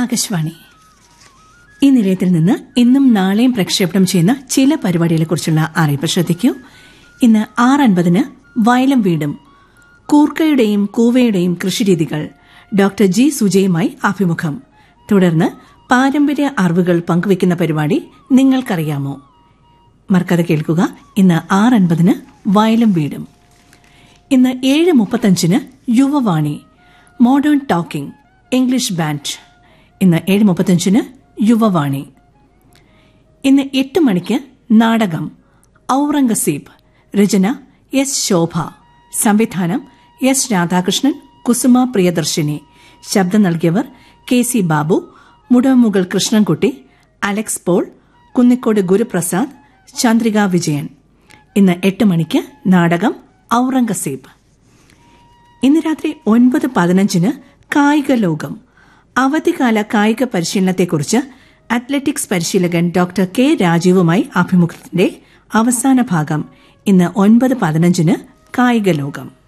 ആകാശവാണി ഈ നിലയത്തിൽ നിന്ന് ഇന്നും നാളെയും പ്രക്ഷേപണം ചെയ്യുന്ന ചില പരിപാടികളെക്കുറിച്ചുള്ള അറിയിപ്പ് ശ്രദ്ധിക്കൂ ഇന്ന് ആറ് അൻപതിന് വയലം വീടും കൂർക്കയുടെയും കൂവയുടെയും കൃഷിരീതികൾ ഡോക്ടർ ജി സുജയുമായി അഭിമുഖം തുടർന്ന് പാരമ്പര്യ അറിവുകൾ പങ്കുവയ്ക്കുന്ന പരിപാടി നിങ്ങൾക്കറിയാമോ മറക്കാതെ കേൾക്കുക ഇന്ന് ആറ് അൻപതിന് വയലം വീടും ഇന്ന് ഏഴ് മുപ്പത്തഞ്ചിന് Yuvavani modern talking English band ഇന്ന് ഏഴ് മുപ്പത്തഞ്ചിന് യുവവാണി ഇന്ന് എട്ട് മണിക്ക് നാടകം ഔറംഗസീബ് രചന എസ് ശോഭ സംവിധാനം എസ് രാധാകൃഷ്ണൻ കുസുമ പ്രിയദർശിനി ശബ്ദം നൽകിയവർ കെ സി ബാബു മുടമുകൾ കൃഷ്ണൻകുട്ടി അലക്സ് പോൾ കുന്നിക്കോട് ഗുരുപ്രസാദ് ചന്ദ്രിക വിജയൻ ഇന്ന് എട്ട് മണിക്ക് നാടകം ഔറംഗസീബ് ഇന്ന് രാത്രി ഒൻപത് പതിനഞ്ചിന് കായിക ലോകം അവധിക്കാല കായിക പരിശീലനത്തെക്കുറിച്ച് അത്ലറ്റിക്സ് പരിശീലകൻ ഡോക്ടർ കെ രാജീവുമായി അഭിമുഖത്തിന്റെ അവസാന ഭാഗം ഇന്ന് ഒൻപത് പതിനഞ്ചിന് കായിക ലോകം